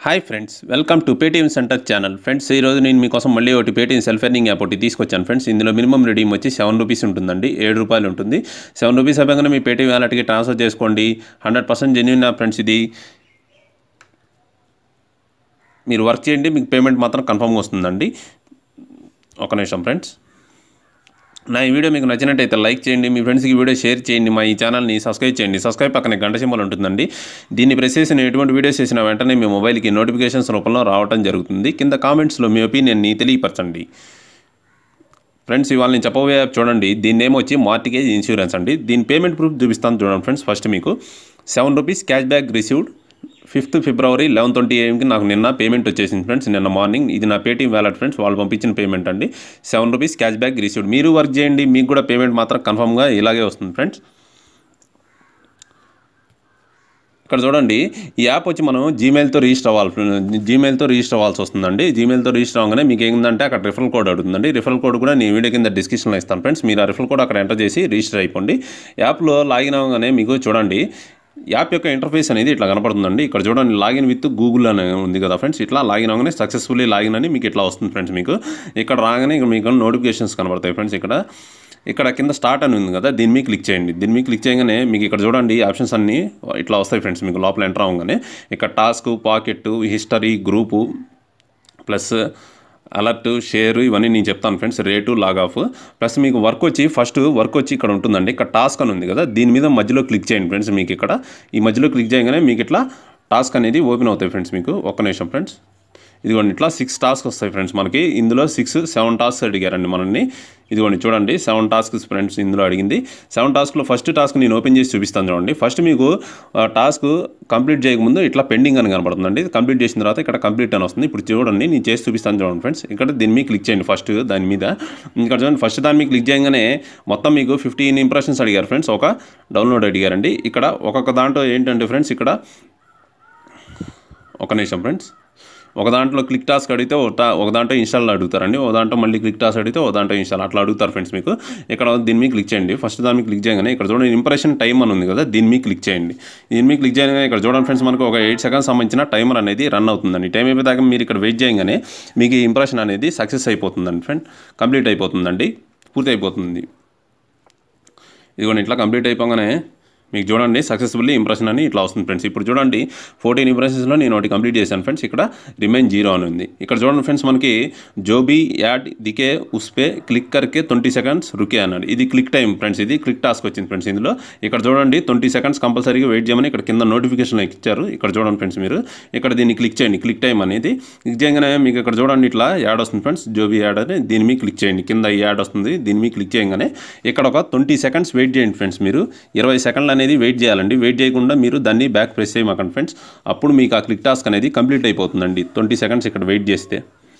hi friends welcome to Paytm centre channel friends ఈ రోజు నేను మీకోసం మళ్ళీ ఒకటి పేటీఎం సెల్ఫ్ ఎర్నింగ్ యాప్ ఒకటి తీసుకొచ్చాను ఫ్రెండ్స్ ఇందులో మినిమం రెడీమ్ వచ్చి సెవెన్ రూపీస్ ఉంటుందండి ఏడు రూపాయలు ఉంటుంది సెవెన్ రూపీస్ అయిపోగానే మీ పేటీఎం వ్యాలెట్కి ట్రాన్స్ఫర్ చేసుకోండి hundred percent genuine app friends ఇది మీరు వర్క్ చేయండి మీకు పేమెంట్ మాత్రం కన్ఫర్మ్గా వస్తుందండి ఒక నిమిషం ఫ్రెండ్స్ నా ఈ వీడియో మీకు నచ్చినట్టయితే లైక్ చేయండి మీ ఫ్రెండ్స్కి ఈ వీడియో షేర్ చేయండి మా ఈ ఛానల్ని సబ్స్క్రైబ్ చేయండి సబ్స్క్రైబ్ పక్కనే గంట సింబల్ ఉంటుందండి దీన్ని ప్రెస్ చేసిన ఎటువంటి వీడియోస్ చేసిన వెంటనే మీ మొబైల్కి నోటిఫికేషన్స్ రూపంలో రావడం జరుగుతుంది కింద కామెంట్స్లో మీ ఒపీనియన్ని తెలియపరచండి ఫ్రెండ్స్ ఇవాళ నేను చెప్పబోయే యాప్ చూడండి దీని ఏమో వచ్చి మార్టిగేజ్ ఇన్సూరెన్స్ అండి దీని పేమెంట్ ప్రూఫ్ చూపిస్తాను చూడండి ఫ్రెండ్స్ ఫస్ట్ మీకు seven rupees cash back received fifth February eleven twenty ఏఎంకి నాకు నిన్న పేమెంట్ వచ్చేసింది ఫ్రెండ్స్ నిన్న మార్నింగ్ ఇది నా పేటీఎం వ్యాలెట్ ఫ్రెండ్స్ వాళ్ళు పంపించిన పేమెంట్ అండి seven rupees cash back received మీరు వర్క్ చేయండి మీకు కూడా పేమెంట్ మాత్రం కన్ఫర్మ్గా ఇలాగే వస్తుంది ఫ్రెండ్స్ ఇక్కడ చూడండి ఈ యాప్ వచ్చి మనం జీమెయిల్తో రిజిస్టర్ అవ్వాలి జీమెయిల్తో రిజిస్టర్ అవ్వాల్సి వస్తుందండి జీమెయిల్తో రిజిస్టర్ అవ్వగానే మీకు ఏంటంటే అక్కడ రిఫరల్ కోడ్ అడుగుతుందండి రిఫరల్ కోడ్ కూడా నేను వీడియో కింద డిస్క్రిప్షన్లో ఇస్తాను ఫ్రెండ్స్ మీరు ఆ రిఫరల్ కోడ్ అక్కడ ఎంటర్ చేసి రిజిస్టర్ అయిపోండి యాప్లో లాగిన్ అవ్వగానే మీకు చూడండి యాప్ యొక్క ఇంటర్ఫేస్ అనేది ఇట్లా కనపడుతుందండి ఇక్కడ చూడండి లాగిన్ విత్ గూగుల్ అని ఉంది కదా ఫ్రెండ్స్ ఇట్లా లాగిన్ అవగానే సక్సెస్ఫుల్లీ లాగిన్ అని మీకు ఇట్లా వస్తుంది ఫ్రెండ్స్ మీకు ఇక్కడ రాగానే ఇక్కడ మీకు నోటిఫికేషన్స్ కనబడతాయి ఫ్రెండ్స్ ఇక్కడ ఇక్కడ కింద స్టార్ట్ అని ఉంది కదా దీని మీద క్లిక్ చేయండి దీని మీద క్లిక్ చేయగానే మీకు ఇక్కడ చూడండి ఆప్షన్స్ అన్నీ ఇట్లా వస్తాయి ఫ్రెండ్స్ మీకు లోపల ఎంటర్ అవ్వగానే ఇక్కడ task pocket history group plus alert share ఇవన్నీ నేను చెప్తాను friends rate log off plus మీకు వర్క్ వచ్చి ఫస్ట్ వర్క్ వచ్చి ఇక్కడ ఉంటుందండి ఇక్కడ టాస్క్ అని ఉంది కదా దీని మీద మధ్యలో క్లిక్ చేయండి ఫ్రెండ్స్ మీకు ఇక్కడ ఈ మధ్యలో క్లిక్ చేయగానే మీకు ఇట్లా టాస్క్ అనేది ఓపెన్ అవుతాయి ఫ్రెండ్స్ మీకు ఒక్క నిమిషం ఫ్రెండ్స్ ఇదిగోండి ఇట్లా సిక్స్ టాస్క్ వస్తాయి ఫ్రెండ్స్ మనకి ఇందులో సిక్స్ సెవెన్ టాస్క్ అడిగారండి మనల్ని ఇదిగోండి చూడండి సెవెన్ టాస్క్స్ ఫ్రెండ్స్ ఇందులో అడిగింది సెవెన్ టాస్క్లో ఫస్ట్ టాస్క్ నేను ఓపెన్ చేసి చూపిస్తాను చూడండి ఫస్ట్ మీకు టాస్క్ కంప్లీట్ చేయకముందు ఇట్లా పెండింగ్ అని కనబడుతుందండి కంప్లీట్ చేసిన తర్వాత ఇక్కడ కంప్లీట్ అని వస్తుంది ఇప్పుడు చూడండి నేను చేసి చూపిస్తాను చూడండి ఫ్రెండ్స్ ఇక్కడ దీని మీద క్లిక్ చేయండి ఫస్ట్ దాని మీద ఇక్కడ చూడండి ఫస్ట్ దాని మీద క్లిక్ చేయగానే మొత్తం మీకు ఫిఫ్టీన్ ఇంప్రెషన్స్ అడిగారు ఫ్రెండ్స్ ఒక డౌన్లోడ్ అడిగారండి ఇక్కడ ఒక్కొక్క దాంట్లో ఏంటంటే ఫ్రెండ్స్ ఇక్కడ ఒక నిమిషం ఫ్రెండ్స్ ఒక దాంట్లో క్లిక్ టాస్క్ అడిగితే ఒక దా- ఒక దాంట్లో ఇన్స్టాల్ అడుగుతారండి ఒక దాంట్లో మళ్ళీ క్లిక్ టాస్క్ అడిగితే ఒక దాంట్లో ఇన్స్టాల్ అట్లా అడుగుతారు ఫ్రెండ్స్ మీకు ఇక్కడ దీని మీద క్లిక్ చేయండి ఫస్ట్ దాని మీద క్లిక్ చేయగానే ఇక్కడ చూడండి ఇంప్రెషన్ టైం అని ఉంది కదా దీని మీద క్లిక్ చేయండి దీని మీద క్లిక్ చేయగానే ఇక్కడ చూడండి ఫ్రెండ్స్ మనకు ఒక ఎయిట్ సెకండ్స్ సంబంధించిన టైమర్ అనేది రన్ అవుతుందండి టైం అయిపోయాక మీరు ఇక్కడ వెయిట్ చేయగానే మీకు ఈ ఇంప్రెషన్ అనేది సక్సెస్ అయిపోతుందండి ఫ్రెండ్ కంప్లీట్ అయిపోతుందండి పూర్తి అయిపోతుంది ఇదిగోండి ఇట్లా కంప్లీట్ అయిపోగానే మీకు చూడండి సక్సెస్ఫుల్లీ ఇంప్రెషన్ అని ఇట్లా వస్తుంది ఫ్రెండ్స్ ఇప్పుడు చూడండి ఫోర్టీన్ ఇంప్రెషన్స్లో నేను ఒకటి కంప్లీట్ చేశాను ఫ్రెండ్స్ ఇక్కడ రిమైన్ జీరో అని ఉంది ఇక్కడ చూడండి ఫ్రెండ్స్ మనకి జోబీ యాడ్ దికే ఉస్పే క్లిక్ కర్కే ట్వంటీ సెకండ్స్ రుకే అన్నాడు ఇది క్లిక్ టైం ఫ్రెండ్స్ ఇది క్లిక్ టాస్క్ వచ్చింది ఫ్రెండ్స్ ఇందులో ఇక్కడ చూడండి ట్వంటీ సెకండ్స్ కంపల్సరీగా వెయిట్ చేయమని ఇక్కడ కింద నోటిఫికేషన్ ఇచ్చారు ఇక్కడ చూడండి ఫ్రెండ్స్ మీరు ఇక్కడ దీన్ని క్లిక్ చేయండి క్లిక్ టైం అనేది క్లిక్ చేయగానే మీకు ఇక్కడ చూడండి ఇట్లా యాడ్ వస్తుంది ఫ్రెండ్స్ జోబీ యాడ్ అని దీని మీద క్లిక్ చేయండి కింద ఈ యాడ్ వస్తుంది దీని మీద క్లిక్ చేయగానే ఇక్కడ ఒక ట్వంటీ సెకండ్స్ వెయిట్ చేయండి ఫ్రెండ్స్ మీరు ఇరవై సెకండ్లు అనేది వెయిట్ చేయాలండి వెయిట్ చేయకుండా మీరు దాన్ని బ్యాక్ ప్రెస్ చేయమాకండి ఫ్రెండ్స్ అప్పుడు మీకు ఆ క్లిక్ టాస్క్ అనేది కంప్లీట్ అయిపోతుందండి ట్వంటీ సెకండ్స్ ఇక్కడ వెయిట్ చేస్తే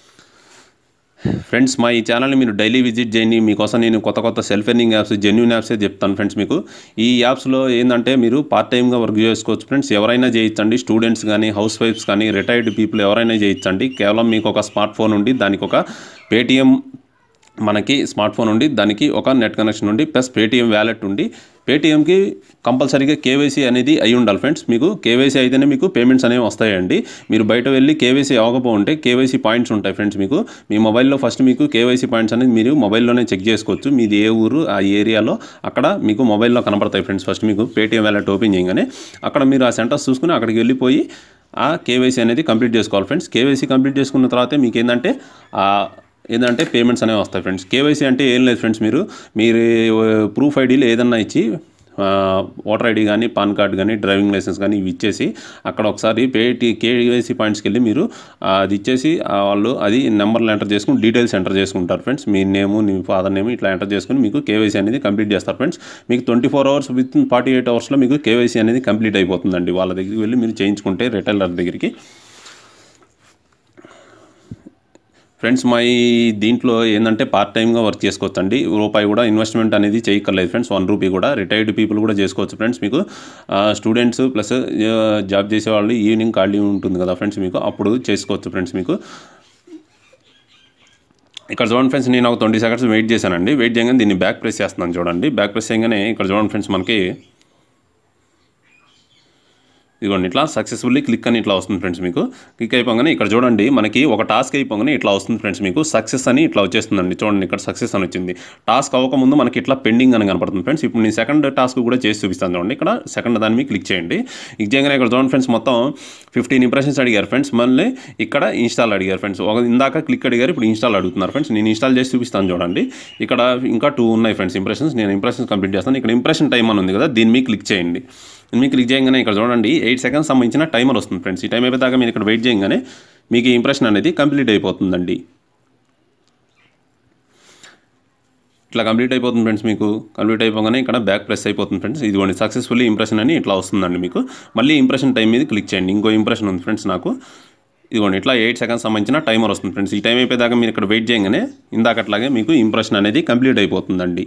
ఫ్రెండ్స్ మా ఈ ఛానల్ని మీరు డైలీ విజిట్ చేయండి మీకోసం నేను కొత్త కొత్త సెల్ఫ్ ఎర్నింగ్ యాప్స్ జెన్యున్ యాప్సే చెప్తాను ఫ్రెండ్స్ మీకు ఈ యాప్స్లో ఏంటంటే మీరు పార్ట్ టైమ్గా వర్క్ చేసుకోవచ్చు ఫ్రెండ్స్ ఎవరైనా చేయొచ్చండి స్టూడెంట్స్ కానీ హౌస్ వైఫ్స్ కానీ రిటైర్డ్ పీపుల్ ఎవరైనా చేయొచ్చండి కేవలం మీకు ఒక స్మార్ట్ ఫోన్ ఉండి దానికి ఒక పేటిఎం మనకి స్మార్ట్ ఫోన్ ఉండి దానికి ఒక నెట్ కనెక్షన్ ఉండి ప్లస్ పేటీఎం వ్యాలెట్ ఉండి పేటీఎంకి కంపల్సరీగా కేవైసీ అనేది అయి ఉండాలి ఫ్రెండ్స్ మీకు కేవైసీ అయితేనే మీకు పేమెంట్స్ అనేవి వస్తాయండి మీరు బయట వెళ్ళి కేవైసీ అవ్వకపోతే కేవైసీ పాయింట్స్ ఉంటాయి ఫ్రెండ్స్ మీకు మీ మొబైల్లో ఫస్ట్ మీకు కేవైసీ పాయింట్స్ అనేది మీరు మొబైల్లోనే చెక్ చేసుకోవచ్చు మీది ఏ ఊరు ఆ ఏరియాలో అక్కడ మీకు మొబైల్లో కనపడతాయి ఫ్రెండ్స్ ఫస్ట్ మీకు పేటీఎం వ్యాలెట్ ఓపెన్ చేయగానే అక్కడ మీరు ఆ సెంటర్స్ చూసుకుని అక్కడికి వెళ్ళిపోయి ఆ కేవైసీ అనేది కంప్లీట్ చేసుకోవాలి ఫ్రెండ్స్ కేవైసీ కంప్లీట్ చేసుకున్న తర్వాతే మీకు ఏంటంటే ఆ ఏంటంటే పేమెంట్స్ అనేవి వస్తాయి ఫ్రెండ్స్ కేవైసీ అంటే ఏం లేదు ఫ్రెండ్స్ మీరు మీరు ప్రూఫ్ ఐడీలు ఏదన్నా ఇచ్చి ఆ, ఓటర్ ఐడి కానీ పాన్ కార్డ్ కానీ డ్రైవింగ్ లైసెన్స్ కానీ ఇవి ఇచ్చేసి అక్కడ ఒకసారి పేటి కేవైసీ పాయింట్స్కి వెళ్ళి మీరు ఆ, అది ఇచ్చేసి ఆ, వాళ్ళు అది నెంబర్లు ఎంటర్ చేసుకుని డీటెయిల్స్ ఎంటర్ చేసుకుంటారు ఫ్రెండ్స్ మీ నేము మీ ఫాదర్ నేమ్ ఇట్లా ఎంటర్ చేసుకుని మీకు కేవైసీ అనేది కంప్లీట్ చేస్తారు ఫ్రెండ్స్ మీకు twenty four hours with forty eight అవర్స్లో మీకు కేవైసీ అనేది కంప్లీట్ అయిపోతుందండి వాళ్ళ దగ్గరికి వెళ్ళి మీరు చేయించుకుంటే రిటైలర్ దగ్గరికి ఫ్రెండ్స్ మా ఈ దీంట్లో ఏంటంటే పార్ట్ టైమ్గా వర్క్ చేసుకోవచ్చు అండి రూపాయి కూడా ఇన్వెస్ట్మెంట్ అనేది చేయక్కర్లేదు ఫ్రెండ్స్ వన్ రూపీ కూడా రిటైర్డ్ పీపుల్ కూడా చేసుకోవచ్చు ఫ్రెండ్స్ మీకు స్టూడెంట్స్ ప్లస్ జాబ్ చేసేవాళ్ళు ఈవినింగ్ ఖాళీ ఉంటుంది కదా ఫ్రెండ్స్ మీకు అప్పుడు చేసుకోవచ్చు ఫ్రెండ్స్ మీకు ఇక్కడ చూడండి ఫ్రెండ్స్ నేను ఒక ట్వంటీ సెకండ్స్ వెయిట్ చేశానండి వెయిట్ చేయగానే దీన్ని బ్యాక్ ప్రెస్ చేస్తున్నాను చూడండి బ్యాక్ ప్రెస్ చేయగానే ఇక్కడ చూడండి ఫ్రెండ్స్ మనకి ఇదిగోండి ఇట్లా సక్సెస్ఫుల్లీ క్లిక్ అని ఇట్లా వస్తుంది ఫ్రెండ్స్ మీకు క్లిక్ అయిపోగానే ఇక్కడ చూడండి మనకి ఒక టాస్క్ అయిపోగానే ఇట్లా వస్తుంది ఫ్రెండ్స్ మీకు సక్సెస్ అని ఇట్లా వచ్చేస్తుందండి చూడండి ఇక్కడ సక్సెస్ అని వచ్చింది టాస్క్ అవ్వకముందు మనకి ఇట్లా పెండింగ్ అని కనపడుతుంది ఫ్రెండ్స్ ఇప్పుడు నేను సెకండ్ టాస్క్ కూడా చేసి చూపిస్తాను చూడండి ఇక్కడ సెకండ్ దాని మీద క్లిక్ చేయండి క్లిక్ చేయగానే ఇక్కడ చూడండి ఫ్రెండ్స్ మొత్తం ఫిఫ్టీన్ ఇంప్రెషన్స్ అడిగారు ఫ్రెండ్స్ మళ్ళీ ఇక్కడ ఇన్స్టాల్ అడిగారు ఫ్రెండ్స్ ఒక ఇందాక క్లిక్ అడిగారు ఇప్పుడు ఇన్స్టాల్ అడుగుతున్నారు ఫ్రెండ్స్ నేను ఇన్స్టాల్ చేసి చూపిస్తాను చూడండి ఇక్కడ ఇంకా టూ ఉన్నాయి ఫ్రెండ్స్ ఇంప్రెషన్స్ నేను ఇంప్రెషన్స్ కంప్లీట్ చేస్తాను ఇక్కడ ఇంప్రెషన్ టైం అని ఉంది కదా దీని మీద క్లిక్ చేయండి దీని మీద క్లిక్ చేయగానే ఇక్కడ చూడండి ఎయిట్ సెకండ్స్ సంబంధించిన టైమర్ వస్తుంది ఫ్రెండ్స్ ఈ టైం అయిపోయాక మీరు ఇక్కడ వెయిట్ చేయగానే మీకు ఈ ఇంప్రెషన్ అనేది కంప్లీట్ అయిపోతుందండి ఇట్లా కంప్లీట్ అయిపోతుంది ఫ్రెండ్స్ మీకు కంప్లీట్ అయిపోగానే ఇక్కడ బ్యాక్ ప్రెస్ అయిపోతుంది ఫ్రెండ్స్ ఇదిగోండి సక్సెస్ఫుల్లీ ఇంప్రెషన్ అని ఇట్లా వస్తుందండి మీకు మళ్ళీ ఇంప్రెషన్ టైం మీద క్లిక్ చేయండి ఇంకో ఇంప్రెషన్ ఉంది ఫ్రెండ్స్ నాకు ఇదిగోండి ఇట్లా ఎయిట్ సెకండ్స్ సంబంధించిన టైమర్ వస్తుంది ఫ్రెండ్స్ ఈ టైం అయిపోయేదాకా మీరు ఇక్కడ వెయిట్ చేయగానే ఇందాకట్లాగే మీకు ఇంప్రెషన్ అనేది కంప్లీట్ అయిపోతుందండి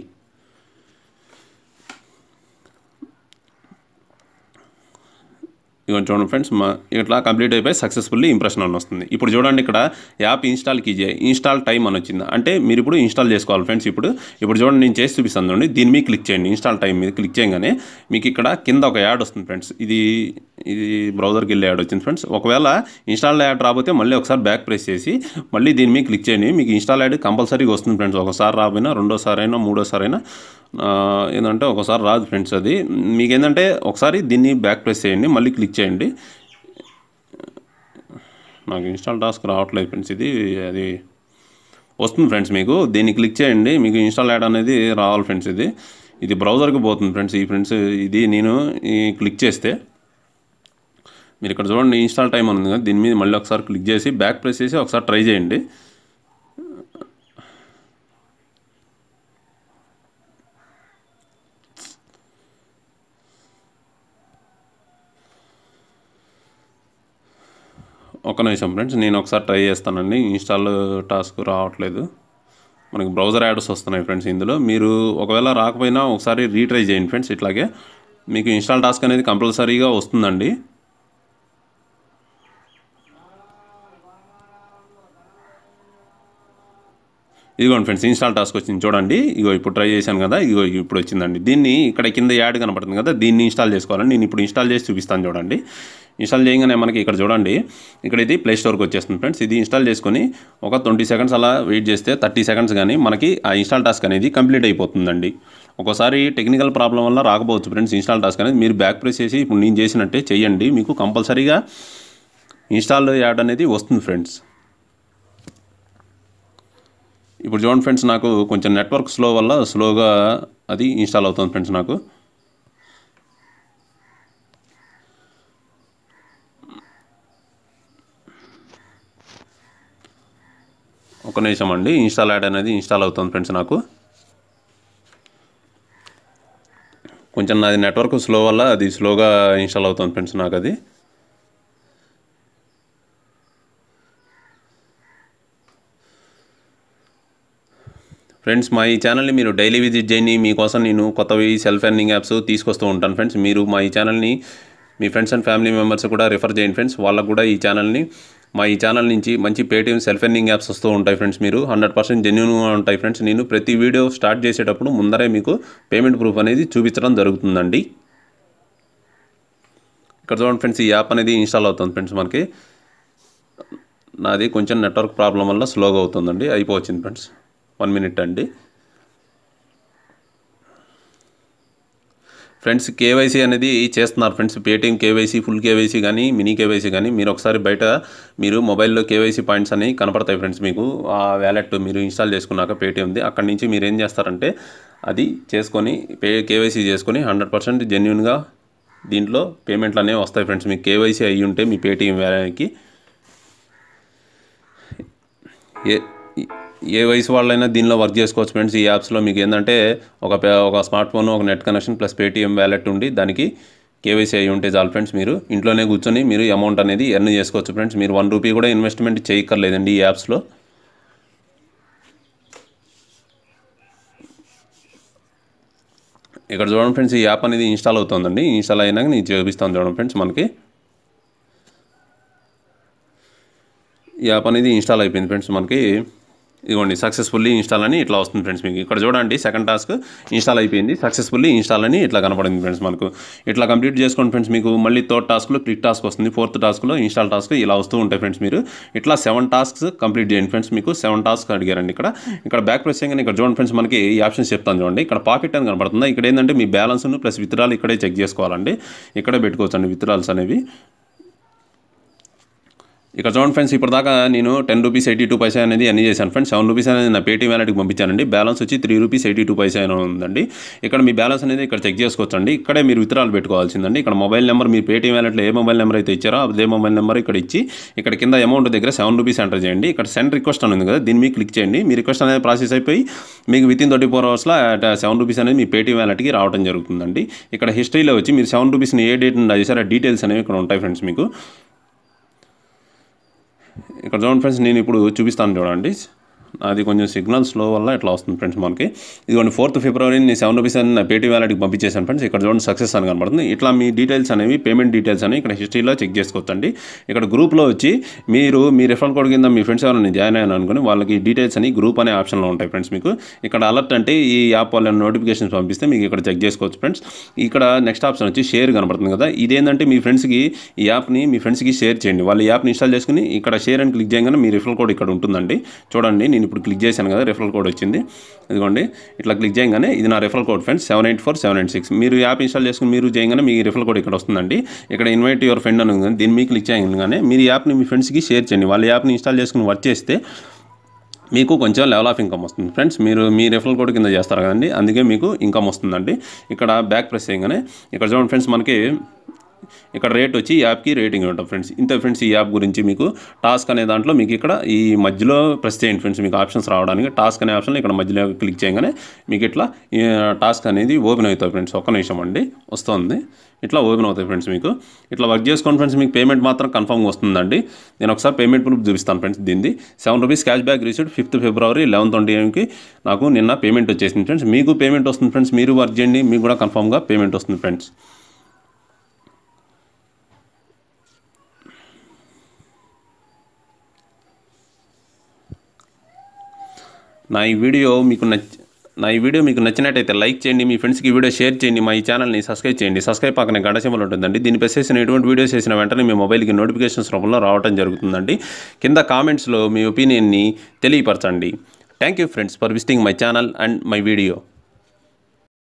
ఇదిగోండి చూడండి ఫ్రెండ్స్ మా ఇట్లా కంప్లీట్ అయిపోయి సక్సెస్ఫుల్లీ ఇంప్రెషన్ అని వస్తుంది ఇప్పుడు చూడండి ఇక్కడ యాప్ ఇన్స్టాల్ కీజే ఇన్స్టాల్ టైం అని వచ్చింది అంటే మీరు ఇప్పుడు ఇన్స్టాల్ చేసుకోవాలి ఫ్రెండ్స్ ఇప్పుడు ఇప్పుడు చూడండి నేను చేసి చూపిస్తాను చూడండి దీని మీద క్లిక్ చేయండి ఇన్స్టాల్ టైం మీద క్లిక్ చేయగానే మీకు ఇక్కడ కింద ఒక యాడ్ వస్తుంది ఫ్రెండ్స్ ఇది ఇది బ్రౌజర్కి వెళ్ళే యాడ్ వచ్చింది ఫ్రెండ్స్ ఒకవేళ ఇన్స్టాల్ యాడ్ రాకపోతే మళ్ళీ ఒకసారి బ్యాక్ ప్రెస్ చేసి మళ్ళీ దీని మీద క్లిక్ చేయండి మీకు ఇన్స్టాల్ యాడ్ కంపల్సరీగా వస్తుంది ఫ్రెండ్స్ ఒకసారి రాబోయినా రెండోసారి అయినా మూడోసారి అయినా ఆ, ఏంటంటే ఒకసారి రాదు ఫ్రెండ్స్ అది మీకు ఏంటంటే ఒకసారి దీన్ని బ్యాక్ ప్రెస్ చేయండి మళ్ళీ క్లిక్ చేయండి నాకు ఇన్స్టాల్ టాస్క్ రావట్లేదు ఫ్రెండ్స్ ఇది అది వస్తుంది ఫ్రెండ్స్ మీకు దీన్ని క్లిక్ చేయండి మీకు ఇన్స్టాల్ యాడ్ అనేది రావాలి ఫ్రెండ్స్ ఇది ఇది బ్రౌజర్కి పోతుంది ఫ్రెండ్స్ ఈ ఫ్రెండ్స్ ఇది నేను ఈ క్లిక్ చేస్తే మీరు ఇక్కడ చూడండి ఇన్స్టాల్ టైం ఉంది కదా దీని మీద మళ్ళీ ఒకసారి క్లిక్ చేసి బ్యాక్ ప్రెస్ చేసి ఒకసారి ట్రై చేయండి ఒక నిమిషం ఫ్రెండ్స్ నేను ఒకసారి ట్రై చేస్తానండి ఇన్స్టాల్ టాస్క్ రావట్లేదు మనకి బ్రౌజర్ యాడ్స్ వస్తున్నాయి ఫ్రెండ్స్ ఇందులో మీరు ఒకవేళ రాకపోయినా ఒకసారి రీట్రై చేయండి ఫ్రెండ్స్ ఇట్లాగే మీకు ఇన్స్టాల్ టాస్క్ అనేది కంపల్సరీగా వస్తుందండి ఇదిగోండి ఫ్రెండ్స్ ఇన్స్టాల్ టాస్క్ వచ్చింది చూడండి ఇగో ఇప్పుడు ట్రై చేశాను కదా ఇగో ఇప్పుడు వచ్చిందండి దీన్ని ఇక్కడ కింద యాడ్ కనపడుతుంది కదా దీన్ని ఇన్స్టాల్ చేసుకోవాలండి నేను ఇప్పుడు ఇన్స్టాల్ చేసి చూపిస్తాను చూడండి ఇన్స్టాల్ చేయగానే మనకి ఇక్కడ చూడండి ఇక్కడ ఇది ప్లే స్టోర్కి వచ్చేస్తుంది ఫ్రెండ్స్ ఇది ఇన్స్టాల్ చేసుకొని ఒక ట్వంటీ సెకండ్స్ అలా వెయిట్ చేస్తే థర్టీ సెకండ్స్ కానీ మనకి ఆ ఇన్స్టాల్ టాస్క్ అనేది కంప్లీట్ అయిపోతుందండి ఒక్కోసారి టెక్నికల్ ప్రాబ్లం వల్ల రాకపోవచ్చు ఫ్రెండ్స్ ఇన్స్టాల్ టాస్క్ అనేది మీరు బ్యాక్ ప్రెస్ చేసి ఇప్పుడు నేను చేసినట్టే చేయండి మీకు కంపల్సరీగా ఇన్స్టాల్ యాడ్ అనేది వస్తుంది ఫ్రెండ్స్ ఇప్పుడు చూడండి ఫ్రెండ్స్ నాకు కొంచెం నెట్వర్క్ స్లో వల్ల స్లోగా అది ఇన్స్టాల్ అవుతుంది ఫ్రెండ్స్ నాకు ఒక నిమిషం అండి ఇన్స్టాల్ యాడ్ అనేది ఇన్స్టాల్ అవుతుంది ఫ్రెండ్స్ నాకు కొంచెం నాది నెట్వర్క్ స్లో వల్ల అది స్లోగా ఇన్స్టాల్ అవుతుంది ఫ్రెండ్స్ నాకు అది ఫ్రెండ్స్ మా ఈ ఛానల్ని మీరు డైలీ విజిట్ చేయండి మీకోసం నేను కొత్తవి సెల్ఫ్ ఎర్నింగ్ యాప్స్ తీసుకొస్తూ ఉంటాను ఫ్రెండ్స్ మీరు మా ఈ ఛానల్ని మీ ఫ్రెండ్స్ అండ్ ఫ్యామిలీ మెంబర్స్ కూడా రిఫర్ చేయండి ఫ్రెండ్స్ వాళ్ళకు కూడా ఈ ఛానల్ని మా ఈ ఛానల్ నుంచి మంచి పేటీఎం సెల్ఫ్ ఎర్నింగ్ యాప్స్ వస్తూ ఉంటాయి ఫ్రెండ్స్ మీరు హండ్రెడ్ పర్సెంట్ జెన్యున్గా ఉంటాయి ఫ్రెండ్స్ నేను ప్రతి వీడియో స్టార్ట్ చేసేటప్పుడు ముందరే మీకు పేమెంట్ ప్రూఫ్ అనేది చూపించడం జరుగుతుందండి ఇక్కడ చూడండి ఫ్రెండ్స్ ఈ యాప్ అనేది ఇన్స్టాల్ అవుతుంది ఫ్రెండ్స్ మనకి నాది కొంచెం నెట్వర్క్ ప్రాబ్లం వల్ల స్లోగా అవుతుందండి అయిపోవచ్చింది ఫ్రెండ్స్ వన్ మినిట్ అండి ఫ్రెండ్స్ కేవైసీ అనేది చేస్తున్నారు friends Paytm KYC full KYC కానీ మినీ కేవైసీ కానీ మీరు ఒకసారి బయట మీరు మొబైల్లో కేవైసీ పాయింట్స్ అని కనపడతాయి ఫ్రెండ్స్ మీకు ఆ వ్యాలెట్ మీరు ఇన్స్టాల్ చేసుకున్నాక పేటీఎంది అక్కడి నుంచి మీరు ఏం చేస్తారంటే అది చేసుకొని పే కేవైసీ చేసుకొని హండ్రెడ్ పర్సెంట్ జెన్యున్గా దీంట్లో పేమెంట్లు అనేవి వస్తాయి ఫ్రెండ్స్ మీకు కేవైసీ అయ్యి ఉంటే మీ పేటీఎం వ్యాలెట్కి ఏ ఏ వయసు వాళ్ళైనా దీనిలో వర్క్ చేసుకోవచ్చు ఫ్రెండ్స్ ఈ యాప్స్లో మీకు ఏంటంటే ఒక పే- ఒక స్మార్ట్ ఫోన్ ఒక net connection plus Paytm wallet ఉండి దానికి కేవైసీ అయి ఉంటే చాలు ఫ్రెండ్స్ మీరు ఇంట్లోనే కూర్చొని మీరు అమౌంట్ అనేది ఎర్న్ చేసుకోవచ్చు ఫ్రెండ్స్ మీరు వన్ రూపీ కూడా ఇన్వెస్ట్మెంట్ చేయక్కర్లేదండి ఈ యాప్స్లో ఇక్కడ చూడండి ఫ్రెండ్స్ ఈ యాప్ అనేది ఇన్స్టాల్ అవుతుందండి ఇన్స్టాల్ అయినాక నేను చూపిస్తాను చూడండి ఫ్రెండ్స్ మనకి ఈ యాప్ అనేది ఇన్స్టాల్ అయిపోయింది ఫ్రెండ్స్ మనకి ఇదిగోండి సక్సెస్ఫుల్లీ ఇన్స్టాల్ అని ఇట్లా వస్తుంది ఫ్రెండ్స్ మీకు ఇక్కడ చూడండి సెకండ్ టాస్క్ ఇన్స్టాల్ అయిపోయింది సక్సెస్ఫుల్లీ ఇన్స్టాల్ అని ఇట్లా కనపడింది ఫ్రెండ్స్ మనకు ఇట్లా కంప్లీట్ చేసుకోండి ఫ్రెండ్స్ మీకు మళ్ళీ థర్డ్ టాస్క్లో క్లిక్ టాస్క్ వస్తుంది ఫోర్త్ టాస్క్లో ఇన్స్టాల్ టాస్క్ ఇలా వస్తూ ఉంటాయి ఫ్రెండ్స్ మీరు ఇట్లా సెవెన్ టాస్క్స్ కంప్లీట్ చేయండి ఫ్రెండ్స్ మీకు సెవెన్ టాస్క్ అడిగారండి ఇక్కడ ఇక్కడ బ్యాక్ ప్రెస్ చేయగానే ఇక్కడ చూడండి ఫ్రెండ్స్ మనకి ఈ ఆప్షన్స్ చెప్తాను చూడండి ఇక్కడ పాకెట్ అని కనపడుతుంది ఇక్కడ ఏంటంటే మీ బ్యాలెన్స్ ప్లస్ విత్డ్రాల్ ఇక్కడే చెక్ చేసుకోవాలండి ఇక్కడే పెట్టుకోవచ్చు అండి విత్డ్రాల్స్ అనేవి ఇక్కడ చూడండి ఫ్రెండ్స్ ఇప్పటిదాకా నేను ten rupees eighty two paisa అనేది అన్ని చేశాను ఫ్రెండ్స్ సెవెన్ రూపీస్ అనేది నా పేటీఎం వ్యాలెట్కి పంపించానండి బ్యాలెన్స్ వచ్చి three rupees eighty two paisa అని ఉందండి ఇక్కడ మీ బ్యాలెన్స్ అనేది ఇక్కడ చెక్ చేసుకోవచ్చండి ఇక్కడే మీరు విత్డ్రాల్ పెట్టుకోవాల్సిందండి ఇక్కడ మొబైల్ నెంబర్ మీ పేటీఎం వ్యాలెట్లో ఏ మొబైల్ నెంబర్ అయితే ఇచ్చారో అదే మొబైల్ నెంబర్ ఇక్కడ ఇచ్చి ఇక్కడ కింద అమౌంట్ దగ్గర సెవెన్ రూపీస్ ఎంటర్ చేయండి ఇక్కడ సెండ్ రిక్వెస్ట్ అని ఉంది కదా దీన్ని మీకు క్లిక్ చేయండి మీ రిక్వెస్ట్ అనేది ప్రాసెస్ అయిపోయి మీకు విత్ ఇన్ థర్టీ ఫోర్ అవర్స్లో సెవెన్ రూపీస్ అనేది మీ పేటీఎం వ్యాలెట్కి రావడం జరుగుతుందండి ఇక్కడ హిస్టరీలో వచ్చి మీరు సెవెన్ రూపీస్ని ఏ డేట్ నుండి చేశారో ఆ డీటెయిల్స్ అనేవి ఇక్కడ ఉంటాయి ఫ్రెండ్స్ మీకు ఇక్కడ చూడండి ఫ్రెండ్స్ నేను ఇప్పుడు చూపిస్తాను చూడండి అది కొంచెం సిగ్నల్ స్లో వల్ల ఇట్లా వస్తుంది ఫ్రెండ్స్ మనకి ఇదిగోండి ఫోర్త్ ఫిబ్రవరి నేను సెవెన్ రూపీస్ అని నా పేటీ వ్యాలెట్కి పంపించేసాను ఫ్రెండ్స్ ఇక్కడ చూడండి సక్సెస్ అని కనబడుతుంది ఇట్లా మీ డీటెయిల్స్ అనేవి పేమెంట్ డీటెయిల్స్ అనేవి ఇక్కడ హిస్టరీలో చెక్ చేసుకోవచ్చండి ఇక్కడ గ్రూప్లో వచ్చి మీరు మీ రిఫరల్ కోడ్ కింద మీ ఫ్రెండ్స్ ఎవరైనా జాయిన్ అయ్యాను అనుకుని వాళ్ళకి డీటెయిల్స్ అని గ్రూప్ అనే ఆప్షన్లో ఉంటాయి ఫ్రెండ్స్ మీకు ఇక్కడ అలర్ట్ అంటే ఈ యాప్ వాళ్ళ నోటిఫికేషన్స్ పంపిస్తే మీకు ఇక్కడ చెక్ చేసుకోవచ్చు ఫ్రెండ్స్ ఇక్కడ నెక్స్ట్ ఆప్షన్ వచ్చి షేర్ కనబడుతుంది కదా ఇదేంటంటే మీ ఫ్రెండ్స్కి ఈ యాప్ని మీ ఫ్రెండ్స్కి షేర్ చేయండి వాళ్ళు ఈ యాప్ని ఇన్స్టాల్ చేసుకుని ఇక్కడ షేర్ అని క్లిక్ చేయగానే మీ రిఫరల్ కోడ్ ఇక్కడ ఉంటుందండి చూడండి నేను ఇప్పుడు క్లిక్ చేశాను కదా రిఫరల్ కోడ్ వచ్చింది ఇదిగోండి ఇట్లా క్లిక్ చేయగానే ఇది నా referral code friends seven eight four seven eight six మీరు యాప్ ఇన్స్టాల్ చేసుకుని మీరు చేయగానే మీ రిఫరల్ కోడ్ ఇక్కడ వస్తుందండి ఇక్కడ ఇన్వైట్ యువర్ ఫ్రెండ్ అని ఉంది దీన్ని మీకు క్లిక్ చేయగానే మీరు ఈ యాప్ని మీ ఫ్రెండ్స్కి షేర్ చేయండి వాళ్ళ యాప్ని ఇన్స్టాల్ చేసుకుని వర్క్ చేస్తే మీకు కొంచెం లెవెల్ ఆఫ్ ఇన్కమ్ వస్తుంది ఫ్రెండ్స్ మీరు మీ రెఫరల్ కోడ్ కింద చేస్తారు కదండి అందుకే మీకు ఇన్కమ్ వస్తుందండి ఇక్కడ బ్యాక్ ప్రెస్ చేయగానే ఇక్కడ చూడండి ఫ్రెండ్స్ మనకి ఇక్కడ రేట్ వచ్చి ఈ యాప్కి రేటింగ్ ఉంటుంది ఫ్రెండ్స్ ఇంత ఫ్రెండ్స్ ఈ యాప్ గురించి మీకు టాస్క్ అనే దాంట్లో మీకు ఇక్కడ ఈ మధ్యలో ప్రెస్ చేయండి ఫ్రెండ్స్ మీకు ఆప్షన్స్ రావడానికి టాస్క్ అనే ఆప్షన్లో ఇక్కడ మధ్యలో క్లిక్ చేయగానే మీకు ఇట్లా ఈ టాస్క్ అనేది ఓపెన్ అవుతుంది ఫ్రెండ్స్ ఒక్క నిమిషం అండి వస్తుంది ఇట్లా ఓపెన్ అవుతాయి ఫ్రెండ్స్ మీకు ఇట్లా వర్క్ చేసుకోండి ఫ్రెండ్స్ మీకు పేమెంట్ మాత్రం కన్ఫర్మ్గా వస్తుందండి నేను ఒకసారి పేమెంట్ ప్రూఫ్ చూపిస్తాను ఫ్రెండ్స్ దీన్ని seven rupees cash back receipt fifth February eleven twenty ఎంకి నాకు నిన్న పేమెంట్ వచ్చేసింది ఫ్రెండ్స్ మీకు పేమెంట్ వస్తుంది ఫ్రెండ్స్ మీరు వర్క్ చేయండి మీకు కూడా కన్ఫర్మ్గా పేమెంట్ వస్తుంది ఫ్రెండ్స్ నా ఈ వీడియో మీకు నచ్చ నా ఈ వీడియో మీకు నచ్చినట్టయితే లైక్ చేయండి మీ ఫ్రెండ్స్కి ఈ వీడియో షేర్ చేయండి మా ఈ ఛానల్ని సబ్స్క్రైబ్ చేయండి సబ్స్క్రైబ్ పక్కన గంట సింబల్ ఉంటుందండి దీన్ని ప్రెస్ చేసిన ఎటువంటి వీడియోస్ చేసిన వెంటనే మీ మొబైల్కి నోటిఫికేషన్స్ రూపంలో రావడం జరుగుతుందండి కింద కామెంట్స్లో మీ ఒపీనియన్ని తెలియపరచండి thank you friends for visiting my channel and my video